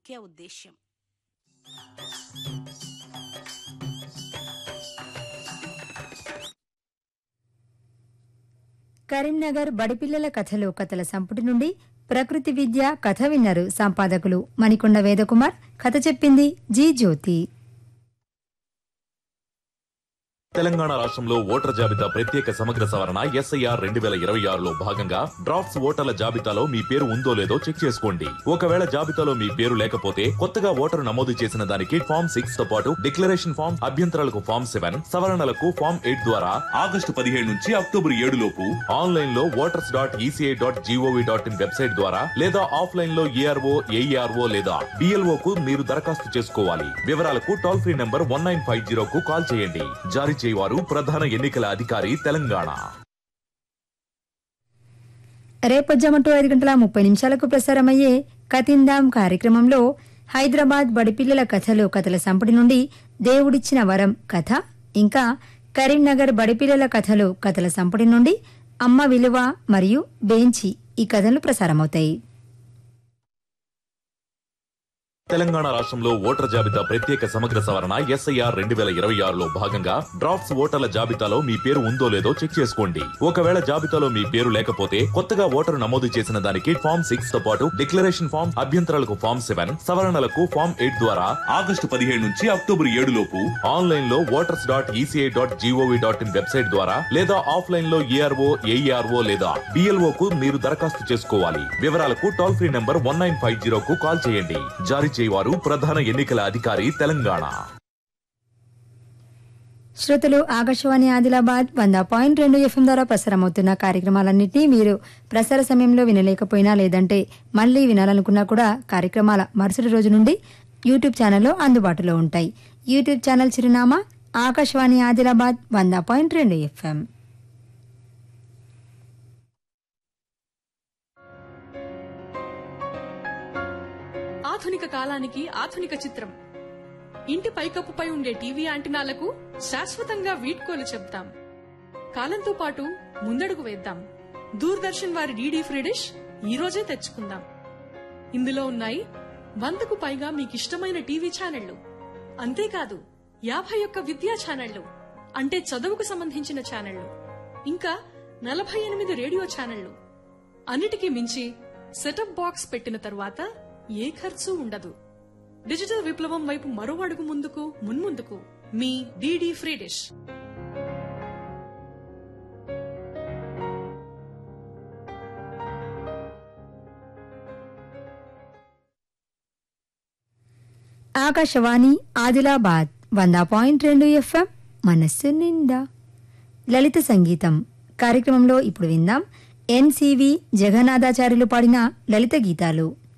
ముఖ్య ఉద్దేశ్యం కరీంనగర్ బడిపిల్లల కథలు కథల సంపుటి నుండి ప్రకృతి విద్య కథ విన్నారు సంపాదకులు మణికొండ వేదకుమార్ కథ చెప్పింది జీ జ్యోతి తెలంగాణ రాష్ట్రంలో ఓటర్ జాబితా ప్రత్యేక సమగ్ర సవరణ ఎస్ఐఆర్ రెండు వేల ఇరవై ఆరులో భాగంగా డ్రాఫ్ట్స్ ఓటర్ల జాబితాలో మీ పేరు ఉందో లేదో చెక్ చేసుకోండి ఒకవేళ జాబితాలో మీ పేరు లేకపోతే కొత్తగా ఓటరు నమోదు చేసిన దానికి ఫామ్ సిక్స్ తో పాటు డిక్లరేషన్ ఫామ్ అభ్యంతరాలకు ఫామ్ సెవెన్ సవరణలకు ఫామ్ ఎయిట్ ద్వారా ఆగస్టు పదిహేడు నుంచి అక్టోబర్ ఏడు లోపు ఆన్లైన్ లో voters dot ECI dot GOV dot in website ద్వారా లేదా ఆఫ్లైన్ లో ఏఆర్ఓ ఏఈఆర్ఓ లేదా డిఎల్ఓ కు మీరు దరఖాస్తు చేసుకోవాలి వివరాలకు toll free number one nine five zero కు కాల్ చేయండి జారీ చేయవారు ప్రధాన ఎన్నికల అధికారి తెలంగాణ రేపొజ్జమటు ఐదు గంటల ముప్పై నిమిషాలకు ప్రసారమయ్యే కతిందాం కార్యక్రమంలో హైదరాబాద్ బడిపిల్లల కథలు కథల సంపుటి నుండి దేవుడిచ్చిన వరం కథ ఇంకా కరీంనగర్ బడిపిల్లల కథలు కథల సంపుటి నుండి అమ్మ విలువ మరియు బేంచి ఈ కథలు ప్రసారమవుతాయి తెలంగాణ రాష్ట్రంలో ఓటర్ జాబితా ప్రత్యేక సమగ్ర సవరణ ఎస్ఐఆర్ రెండు వేల ఇరవై ఆరులో భాగంగా డ్రాఫ్ట్స్ ఓటర్ల జాబితాలో మీ పేరు ఉందో లేదో చెక్ చేసుకోండి ఒకవేళ జాబితాలో మీ పేరు లేకపోతే కొత్తగా ఓటరు నమోదు చేసిన దానికి ఫామ్ సిక్స్ తో పాటు డిక్లరేషన్ ఫామ్ అభ్యంతరాలకు ఫామ్ సెవెన్ సవరణలకు ఫామ్ ఎయిట్ ద్వారా ఆగస్టు పదిహేడు నుంచి అక్టోబర్ ఏడు లోపు ఆన్లైన్ లో voters dot ECI dot GOV dot in website ద్వారా లేదా ఆఫ్లైన్ లో ఏఆర్ఓ ఏఈఆర్ఓ లేదా డిఎల్ఓ కు మీరు దరఖాస్తు చేసుకోవాలి వివరాలకు toll free number one nine five zero కు కాల్ చేయండి జారీ చేయవారు ప్రధాన ఎన్నికల అధికారి తెలంగాణ శ్రోతలు ఆకాశవాణి ఆదిలాబాద్ వంద పాయింట్ రెండు ఎఫ్ఎం ద్వారా ప్రసారమవుతున్న కార్యక్రమాలన్నింటినీ మీరు ప్రసార సమయంలో వినలేకపోయినా లేదంటే మళ్ళీ వినాలనుకున్నా కూడా కార్యక్రమాల మరుసటి రోజు నుండి యూట్యూబ్ ఛానల్లో అందుబాటులో ఉంటాయి యూట్యూబ్ ఛానల్ చిరునామా ఆకాశవాణి ఆదిలాబాద్ వంద పాయింట్ రెండు ఎఫ్ఎం ఆధునిక కాలానికి ఆధునిక చిత్రం ఇంటి పైకప్పుపై ఉండే టీవీ యాంటినాలకు శాశ్వతంగా వీడ్కోలు చెప్తాం కాలంతో పాటు ముందడుగు వేద్దాం దూరదర్శన్ వారి డీడీ ఫ్రీ డిష్ ఈ రోజే తెచ్చుకుందాం ఇందులో ఉన్నాయి వందకు పైగా మీకిష్టమైన టీవీ ఛానళ్లు అంతేకాదు యాభై ఒక్క విద్యా ఛానళ్లు అంటే చదువుకు సంబంధించిన ఛానళ్లు ఇంకా నలభై ఎనిమిది రేడియో ఛానళ్లు అన్నిటికీ మించి సెటప్ బాక్స్ పెట్టిన తరువాత ఏ ఖర్చు ఉండదు డిజిటల్ విప్లవం వైపు మరో అడుగు ముందుకు మున్ముందుకు మీ DD free dish Akashvani Adilabad వంద పాయింట్ రెండు ఎఫ్ఎం మనస్సు నిండా లలిత సంగీతం కార్యక్రమంలో ఇప్పుడు విందాం ఎన్సివి జగన్నాథాచార్యులు పాడిన లలిత గీతాలు